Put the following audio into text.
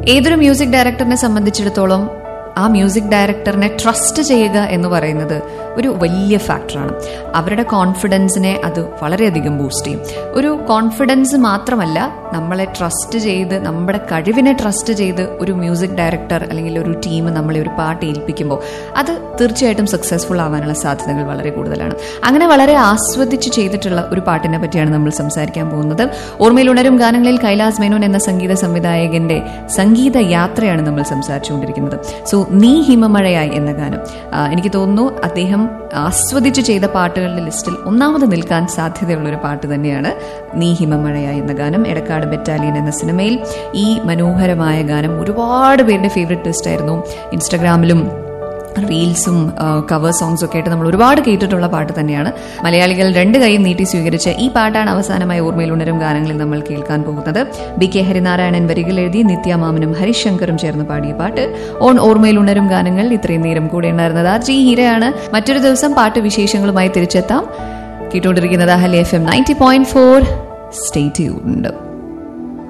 ഏതൊരു മ്യൂസിക് ഡയറക്ടറിനെ സംബന്ധിച്ചിടത്തോളം ആ മ്യൂസിക് ഡയറക്ടറിനെ ട്രസ്റ്റ് ചെയ്യുക എന്ന് പറയുന്നത് ഒരു വലിയ ഫാക്ടറാണ് അവരുടെ കോൺഫിഡൻസിനെ അത് വളരെയധികം ബൂസ്റ്റ് ചെയ്യും ഒരു കോൺഫിഡൻസ് മാത്രമല്ല നമ്മളെ ട്രസ്റ്റ് ചെയ്ത് നമ്മുടെ കഴിവിനെ ട്രസ്റ്റ് ചെയ്ത് ഒരു മ്യൂസിക് ഡയറക്ടർ അല്ലെങ്കിൽ ഒരു ടീം നമ്മളെ ഒരു പാട്ട് ഏൽപ്പിക്കുമ്പോൾ അത് തീർച്ചയായിട്ടും സക്സസ്ഫുൾ ആവാനുള്ള സാധ്യതകൾ വളരെ കൂടുതലാണ് അങ്ങനെ വളരെ ആസ്വദിച്ച് ചെയ്തിട്ടുള്ള ഒരു പാട്ടിനെ പറ്റിയാണ് നമ്മൾ സംസാരിക്കാൻ പോകുന്നത് ഓർമ്മയിൽ ഉണരും ഗാനങ്ങളിൽ കൈലാസ് മേനോൻ എന്ന സംഗീത സംവിധായകന്റെ സംഗീത യാത്രയാണ് നമ്മൾ സംസാരിച്ചുകൊണ്ടിരിക്കുന്നത് സോ നീ ഹിമമഴയായി എന്ന ഗാനം ആ, എനിക്ക് തോന്നുന്നു അദ്ദേഹം ആസ്വദിച്ച് ചെയ്ത പാട്ടുകളുടെ ലിസ്റ്റിൽ ഒന്നാമത് നിൽക്കാൻ സാധ്യതയുള്ള ഒരു പാട്ട് തന്നെയാണ് നീ ഹിമമഴയായി എന്ന ഗാനം എടക്കാട് ബറ്റാലിയൻ എന്ന സിനിമയിൽ ഈ മനോഹരമായ ഗാനം ഒരുപാട് പേരുടെ ഫേവറേറ്റ് ലിസ്റ്റ് ആയിരുന്നു ഇൻസ്റ്റഗ്രാമിലും റീൽസും കവർ സോങ്സും ഒക്കെ ആയിട്ട് നമ്മൾ ഒരുപാട് കേട്ടിട്ടുള്ള പാട്ട് തന്നെയാണ് മലയാളികൾ രണ്ട് കൈയും നീട്ടി സ്വീകരിച്ച ഈ പാട്ടാണ് അവസാനമായി ഓർമ്മയിൽ ഉണരും ഗാനങ്ങളിൽ നമ്മൾ കേൾക്കാൻ പോകുന്നത് ബി കെ ഹരിനാരായണൻ വരികൾ എഴുതി നിത്യാമാമനും ഹരിശങ്കറും ചേർന്ന് പാടിയ പാട്ട് ഓൺ ഓർമ്മയിൽ ഉണരും ഗാനങ്ങൾ ഇത്രയും നേരം കൂടെ ഉണ്ടായിരുന്നത് ആർ ജി ഹീരയാണ് മറ്റൊരു ദിവസം പാട്ട് വിശേഷങ്ങളുമായി തിരിച്ചെത്താം കേട്ടുകൊണ്ടിരിക്കുന്നത് Ahali F M ninety point four stay tuned